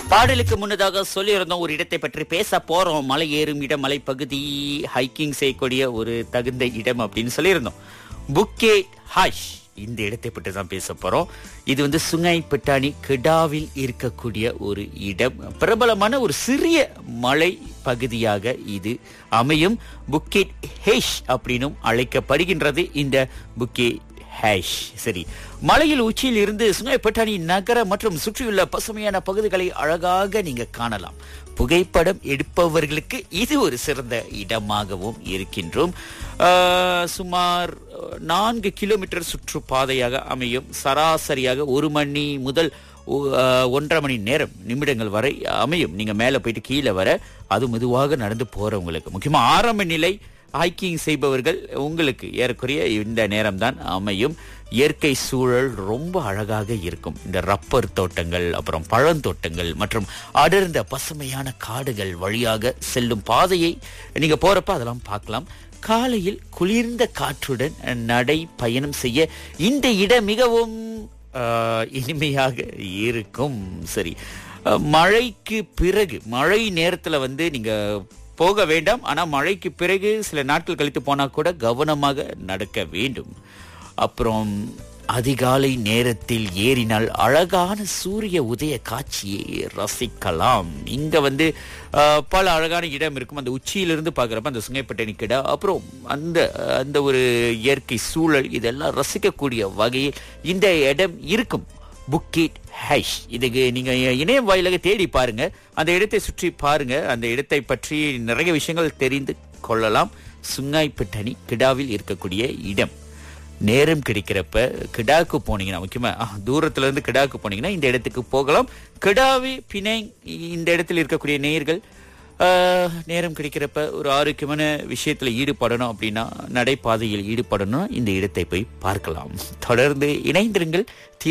பாடலுக்கு முன்னதாக சொல்லியிருந்தோம் ஒரு இடத்தை பற்றி பேச போறோம் மலை ஏறும் இடம் மலைப்பகுதி ஹைக்கிங் செய்யக்கூடிய ஒரு தகுந்த இடம் அப்படின்னு சொல்லியிருந்தோம் புக்கே ஹாஷ் இந்த இடத்தை பற்றி தான் பேச போறோம் இது வந்து சுங்கை பெட்டாணி கிடாவில் இருக்கக்கூடிய ஒரு இடம் பிரபலமான ஒரு சிறிய மலை பகுதியாக இது அமையும் புக்கேட் ஹேஷ் அப்படின்னும் அழைக்கப்படுகின்றது இந்த புக்கே ஹேஷ் சரி மலையில் உச்சியில் இருந்து சுங்கைப்பட்டாணி நகர மற்றும் சுற்றியுள்ள பசுமையான பகுதிகளை அழகாக நீங்க காணலாம் புகைப்படம் எடுப்பவர்களுக்கு இது ஒரு சிறந்த இடமாகவும் இருக்கின்றோம் ஆஹ், சுமார் நான்கு கிலோமீட்டர் சுற்றுப்பாதையாக அமையும் சராசரியாக ஒரு மணி முதல் ஒ- ஆஹ், ஒன்றரை மணி நேரம் நிமிடங்கள் வரை அமையும் நீங்க மேல போயிட்டு கீழே வர அது மெதுவாக நடந்து போறவங்களுக்கு முக்கியமா ஆரம்ப நிலை ஹைக்கிங் செய்பவர்கள் உங்களுக்கு ஏறக்குறைய இந்த நேரம்தான் அமையும் இயற்கை சூழல் ரொம்ப அழகாக இருக்கும் இந்த ரப்பர் தோட்டங்கள் அப்புறம் பழந்தோட்டங்கள் மற்றும் அடர்ந்த பசுமையான காடுகள் வழியாக செல்லும் பாதையை நீங்க போறப்ப அதெல்லாம் பார்க்கலாம் காலையில் குளிர்ந்த காற்றுடன் நடை பயணம் செய்ய இந்த இடம் மிகவும் ஆஹ், இனிமையாக இருக்கும் சரி அஹ், மழைக்கு பிறகு மழை நேரத்துல வந்து நீங்க போக வேண்டாம் ஆனா மழைக்கு பிறகு சில நாட்கள் கழித்து போனா கூட கவனமாக நடக்க வேண்டும் அப்புறம் அதிகாலை நேரத்தில் ஏறினால் அழகான சூரிய உதய காட்சியை ரசிக்கலாம் இங்க வந்து அஹ், பல அழகான இடம் இருக்கும் அந்த உச்சியிலிருந்து பார்க்குறப்ப அந்த சுங்கைப்பட்டணி கிடா அப்புறம் அந்த அந்த ஒரு இயற்கை சூழல் இதெல்லாம் ரசிக்கக்கூடிய வகையில் இந்த இடம் இருக்கும் புக்கிட் ஹைஷ் இதுக்கு நீங்க இணையம் வாயிலாக தேடி பாருங்க அந்த இடத்தை சுற்றி பாருங்க அந்த இடத்தை பற்றி நிறைய விஷயங்கள் தெரிந்து கொள்ளலாம் சுங்காய்பட்டணி கிடாவில் இருக்கக்கூடிய இடம் நேரம் கிடைக்கிறப்ப கிடாக்கு போனீங்கன்னா முக்கியமா ஆ, தூரத்துல இருந்து கிடாக்கு போனீங்கன்னா இந்த இடத்துக்கு போகலாம் கிடாவி பிணை இந்த இடத்தில் இருக்கக்கூடிய நேயர்கள் ஆஹ், நேரம் கிடைக்கிறப்ப ஒரு ஆரோக்கியமான விஷயத்துல ஈடுபடணும் அப்படின்னா நடைபாதையில் ஈடுபடணும் இந்த இடத்தை போய் பார்க்கலாம் தொடர்ந்து இணைந்திருங்கள்